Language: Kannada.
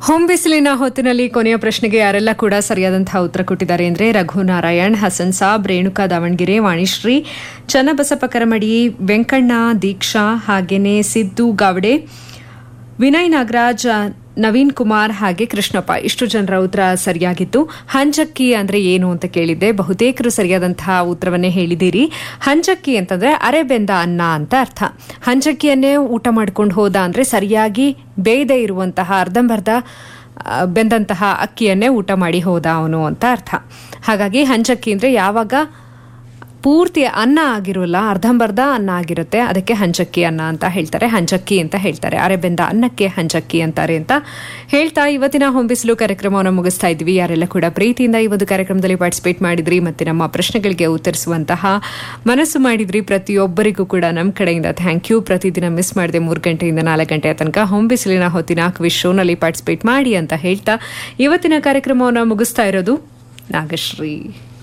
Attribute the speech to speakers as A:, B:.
A: ಹೋಮ್ ಬಿಸಿಲಿನ ಹೊತ್ತಿನಲ್ಲಿ ಕೊನೆಯ ಪ್ರಶ್ನೆಗೆ ಯಾರೆಲ್ಲ ಕೂಡ ಸರಿಯಾದಂತಹ ಉತ್ತರ ಕೊಟ್ಟಿದ್ದಾರೆ ಅಂದರೆ ರಘುನಾರಾಯಣ್ ಹಸನ್ ಸಾಬ್ ರೇಣುಕಾ ದಾವಣಗೆರೆ ವಾಣಿಶ್ರೀ ಚನ್ನಬಸಪ್ಪ ಕರಮಡಿ ವೆಂಕಣ್ಣ ದೀಕ್ಷಾ ಹಾಗೇನೆ ಸಿದ್ದು ಗಾವಡೆ ವಿನಯ್ ನಾಗರಾಜ್ ನವೀನ್ ಕುಮಾರ್ ಹಾಗೆ ಕೃಷ್ಣಪ್ಪ ಇಷ್ಟು ಜನರ ಉತ್ತರ ಸರಿಯಾಗಿತ್ತು ಹಂಜಕ್ಕಿ ಅಂದ್ರೆ ಏನು ಅಂತ ಕೇಳಿದ್ದೆ ಬಹುತೇಕರು ಸರಿಯಾದಂತಹ ಉತ್ತರವನ್ನೇ ಹೇಳಿದ್ದೀರಿ ಹಂಜಕ್ಕಿ ಅಂತಂದ್ರೆ ಅರೆಬೆಂದ ಅನ್ನ ಅಂತ ಅರ್ಥ ಹಂಜಕ್ಕಿಯನ್ನೇ ಊಟ ಮಾಡ್ಕೊಂಡು ಹೋದ ಅಂದ್ರೆ ಸರಿಯಾಗಿ ಬೇಯದೇ ಇರುವಂತಹ ಅರ್ಧಂಬರ್ಧ ಆ, ಬೆಂದಂತಹ ಅಕ್ಕಿಯನ್ನೇ ಊಟ ಮಾಡಿ ಹೋದ ಅವನು ಅಂತ ಅರ್ಥ ಹಾಗಾಗಿ ಹಂಜಕ್ಕಿ ಅಂದ್ರೆ ಯಾವಾಗ ಪೂರ್ತಿ ಅನ್ನ ಆಗಿರೋಲ್ಲ ಅರ್ಧಂಬರ್ಧ ಅನ್ನ ಆಗಿರುತ್ತೆ ಅದಕ್ಕೆ ಹಂಚಕ್ಕಿ ಅನ್ನ ಅಂತ ಹೇಳ್ತಾರೆ ಹಂಚಕ್ಕಿ ಅಂತ ಹೇಳ್ತಾರೆ ಅರೆಬೆಂದ ಅನ್ನಕ್ಕೆ ಹಂಚಕ್ಕಿ ಅಂತಾರೆ ಅಂತ ಹೇಳ್ತಾ ಇವತ್ತಿನ ಹೊಂಬಿಸಲು ಕಾರ್ಯಕ್ರಮವನ್ನು ಮುಗಿಸ್ತಾ ಇದ್ವಿ ಯಾರೆಲ್ಲ ಕೂಡ ಪ್ರೀತಿಯಿಂದ ಈ ಒಂದು ಕಾರ್ಯಕ್ರಮದಲ್ಲಿ ಪಾರ್ಟಿಸಿಪೇಟ್ ಮಾಡಿದ್ರಿ ಮತ್ತೆ ನಮ್ಮ ಪ್ರಶ್ನೆಗಳಿಗೆ ಉತ್ತರಿಸುವಂತಹ ಮನಸ್ಸು ಮಾಡಿದ್ರಿ ಪ್ರತಿಯೊಬ್ಬರಿಗೂ ಕೂಡ ನಮ್ಮ ಕಡೆಯಿಂದ ಥ್ಯಾಂಕ್ ಯು ಪ್ರತಿದಿನ ಮಿಸ್ ಮಾಡಿದೆ ಮೂರು ಗಂಟೆಯಿಂದ ನಾಲ್ಕು ಗಂಟೆಯ ತನಕ ಹೊಂಬಿಸಿಲಿನ ಹೊತ್ತಿನ ಕ್ವಿಶ್ ಶೋನಲ್ಲಿ ಪಾರ್ಟಿಸಿಪೇಟ್ ಮಾಡಿ ಅಂತ ಹೇಳ್ತಾ ಇವತ್ತಿನ ಕಾರ್ಯಕ್ರಮವನ್ನು ಮುಗಿಸ್ತಾ ಇರೋದು ನಾಗಶ್ರೀ